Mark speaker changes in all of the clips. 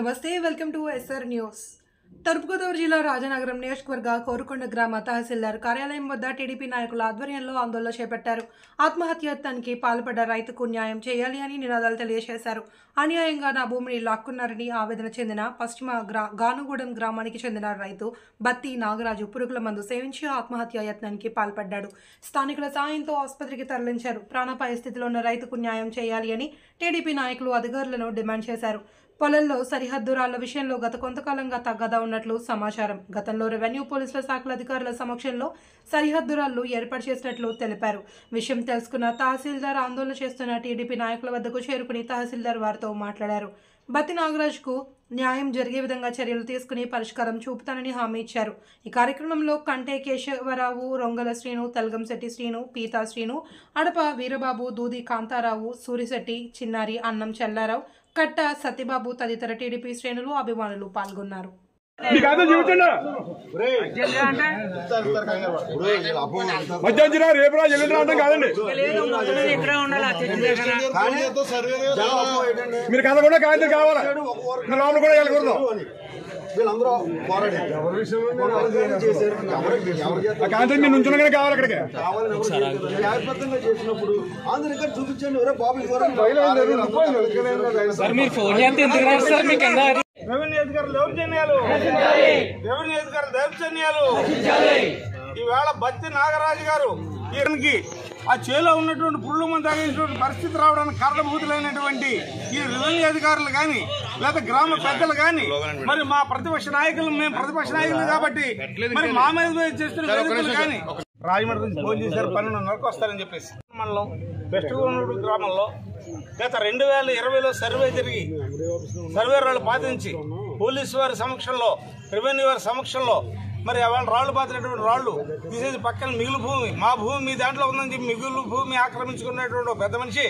Speaker 1: నమస్తే welcome to SR news Turpu Godavari జిల్లా రాజనగరం నియోజకవర్గ కోరుకొండ గ్రామ తహసీల్దార్ కార్యాలయం వద్ద టీడీపీ నాయకుల ఆధ్వర్యంలో ఆందోళన చేపట్టారు ఆత్మహత్యాయత్నానికి పాల్పడ్డ రైతుకు న్యాయం చేయాలి అని నినాదాలు తెలియజేశారు అన్యాయంగా నా భూమిని లాక్కున్నారని ఆవేదన చెందిన పశ్చిమ గ్రా గానుగూడెం గ్రామానికి చెందిన రైతు బత్తి నాగరాజు పురుగుల మందు సేవించి ఆత్మహత్యాయత్నానికి పాల్పడ్డాడు స్థానికుల సాయంతో ఆసుపత్రికి తరలించారు ప్రాణాపాయ స్థితిలో ఉన్న రైతుకు న్యాయం చేయాలి అని టీడీపీ నాయకులు అధికారులను డిమాండ్ చేశారు పొలంలో సరిహద్దు రాళ్ల విషయంలో గత కొంతకాలంగా తగ్గదా ఉన్నట్లు సమాచారం గతంలో రెవెన్యూ పోలీసుల శాఖల అధికారుల సమక్షంలో సరిహద్దు రాళ్లు ఏర్పాటు చేసినట్లు తెలిపారు విషయం తెలుసుకున్న తహసీల్దార్ ఆందోళన చేస్తున్న టీడీపీ నాయకుల వద్దకు చేరుకుని తహసీల్దార్ వారితో మాట్లాడారు బత్తి నాగరాజ్కు న్యాయం జరిగే విధంగా చర్యలు తీసుకుని పరిష్కారం చూపుతానని హామీ ఇచ్చారు ఈ కార్యక్రమంలో కంటే కేశవరావు రొంగల శ్రీను తల్గంశెట్టి శ్రీను పీతా శ్రీను అడప వీరబాబు దూది కాంతారావు సూరిశెట్టి చిన్నారి అన్నం చెల్లారావు కట్ట సత్యబాబు తదితర టీడీపీ శ్రేణులు అభిమానులు పాల్గొన్నారు
Speaker 2: మీకు అర్థం చెబుతున్నా మధ్యాహ్నం రేపు రా ఎల్లుండి రావడం కాదండి మీరు కథ కూడా కాగితం కావాలా మీరు లోపల కూడా వెళ్ళకూడదు
Speaker 3: వీళ్ళందరూ పోరాడారు
Speaker 2: ఆ కాగితం మీరు నుంచున్నా కావాలి అక్కడికి
Speaker 3: న్యాయబద్ధంగా చేసినప్పుడు ఆంధ్ర ఇక్కడ చూపించండి ఎవరో బాబు
Speaker 4: సార్ మీరు ఫోన్ చేస్తే ఎందుకు రాదు సార్ మీకు కింద
Speaker 5: రెవెన్యూ అధికారులు దౌర్జన్యాలు రెవెన్యూ అధికారులు దౌర్జన్యాలు ఈవేళ బత్తి నాగరాజు గారు ఈయనకి ఆ చేలో ఉన్నటువంటి పురుడు మంది తాగేసినటువంటి పరిస్థితి రావడానికి కారణభూతులైనటువంటి ఈ రెవెన్యూ అధికారులు కానీ లేదా గ్రామ పెద్దలు కానీ మరి మా ప్రతిపక్ష నాయకులు మేము ప్రతిపక్ష నాయకులు కాబట్టి మరి మా మీద చేస్తున్న వేదికలు కానీ రాజమండ్రి నుంచి ఫోన్ చేశారు పన్నెండున్నరకు వస్తారని చెప్పేసి మండలం వెస్ట్ గోనూరు గ్రామంలో గత రెండు వేల ఇరవైలో సర్వే జరిగి సర్వే రాళ్ళు పాతించి పోలీసు వారి సమక్షంలో రెవెన్యూ వారి సమక్షంలో మరి వాళ్ళ రాళ్ళు పాతినటువంటి రాళ్ళు తీసేసి పక్కన మిగులు భూమి మా భూమి మీ దాంట్లో ఉందని చెప్పి మిగులు భూమి ఆక్రమించుకున్నటువంటి ఒక పెద్ద మనిషి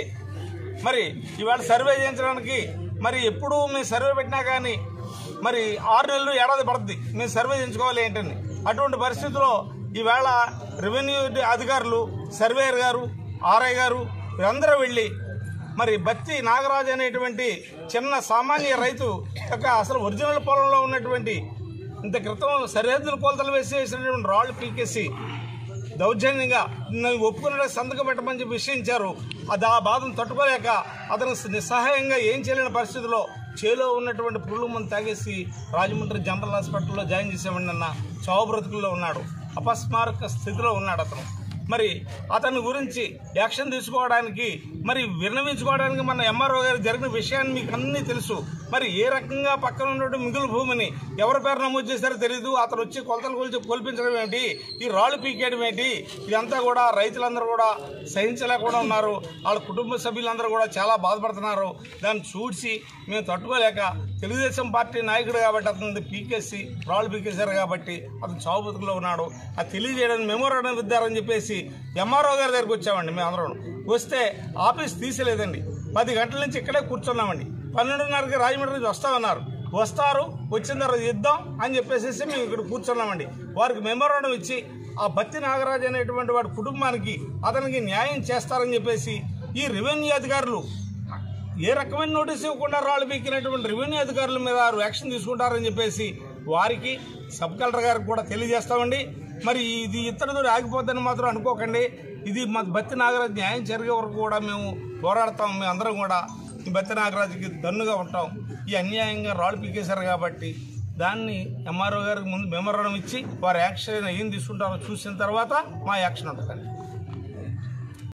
Speaker 5: మరి ఇవాళ సర్వే చేయించడానికి మరి ఎప్పుడు మేము సర్వే పెట్టినా కానీ మరి ఆరు నెలలు ఏడాది పడుతుంది మేము సర్వే చేయించుకోవాలి ఏంటని అటువంటి పరిస్థితుల్లో ఈవేళ రెవెన్యూ అధికారులు సర్వేయర్ గారు ఆర్ఐ గారు వీరందరూ వెళ్ళి మరి బత్తి నాగరాజు అనేటువంటి చిన్న సామాన్య రైతు యొక్క అసలు ఒరిజినల్ పొలంలో ఉన్నటువంటి ఇంత క్రితం సరిహద్దుల కొలతలు వేసేసినటువంటి రాళ్ళు పీకేసి దౌర్జన్యంగా నేను ఒప్పుకున్న సంతకం పెట్టమని చెప్పి విషయించారు అది ఆ బాధను తట్టుకోలేక అతను నిస్సహాయంగా ఏం చేయలేని పరిస్థితిలో చేలో ఉన్నటువంటి పురుగు మందు తాగేసి రాజమండ్రి జనరల్ హాస్పిటల్లో జాయిన్ చేసామండి అన్న చావు బ్రతుకుల్లో ఉన్నాడు అపస్మారక స్థితిలో ఉన్నాడు అతను మరి అతని గురించి యాక్షన్ తీసుకోవడానికి మరి విన్నవించుకోవడానికి మన ఎంఆర్ఓ గారు జరిగిన విషయాన్ని మీకు అన్నీ తెలుసు మరి ఏ రకంగా పక్కన ఉన్నటువంటి మిగులు భూమిని ఎవరి పేరు నమోదు చేశారో తెలియదు అతను వచ్చి కొలతలు కొలిచి కొల్పించడం ఏంటి ఈ రాళ్ళు పీకేయడం ఏంటి ఇదంతా కూడా రైతులందరూ కూడా సహించలేకుండా ఉన్నారు వాళ్ళ కుటుంబ సభ్యులందరూ కూడా చాలా బాధపడుతున్నారు దాన్ని చూసి మేము తట్టుకోలేక తెలుగుదేశం పార్టీ నాయకుడు కాబట్టి అతను పీకేసి రాళ్ళు పీకేశారు కాబట్టి అతను చావు బతుకులో ఉన్నాడు అది తెలియజేయడానికి మెమోరాండం ఇద్దారని చెప్పేసి ఎంఆర్ఓ గారి దగ్గరికి వచ్చామండి మేము అందరం వస్తే ఆఫీస్ తీసలేదండి పది గంటల నుంచి ఇక్కడే కూర్చున్నామండి పన్నెండున్నరకి రాజమండ్రి నుంచి వస్తామన్నారు వస్తారు వచ్చిన తర్వాత ఇద్దాం అని చెప్పేసి మేము ఇక్కడ కూర్చున్నామండి వారికి మెమోరాండం ఇచ్చి ఆ బత్తి నాగరాజు అనేటువంటి వాడి కుటుంబానికి అతనికి న్యాయం చేస్తారని చెప్పేసి ఈ రెవెన్యూ అధికారులు ఏ రకమైన నోటీస్ ఇవ్వకుండా రాళ్ళు పీకినటువంటి రెవెన్యూ అధికారుల మీద వారు యాక్షన్ తీసుకుంటారని చెప్పేసి వారికి సబ్ కలెక్టర్ గారికి కూడా తెలియజేస్తామండి మరి ఇది ఇతరులతో ఆగిపోద్దని మాత్రం అనుకోకండి ఇది మా బత్తి నాగరాజు న్యాయం జరిగే వరకు కూడా మేము పోరాడతాం మేము అందరం కూడా ఈ బత్తి నాగరాజుకి దన్నుగా ఉంటాం ఈ అన్యాయంగా రాళ్ళు పీకేశారు కాబట్టి దాన్ని ఎంఆర్ఓ గారికి ముందు మెమోరాండం ఇచ్చి వారు యాక్షన్ ఏం తీసుకుంటారో చూసిన తర్వాత మా యాక్షన్ ఉంటుందండి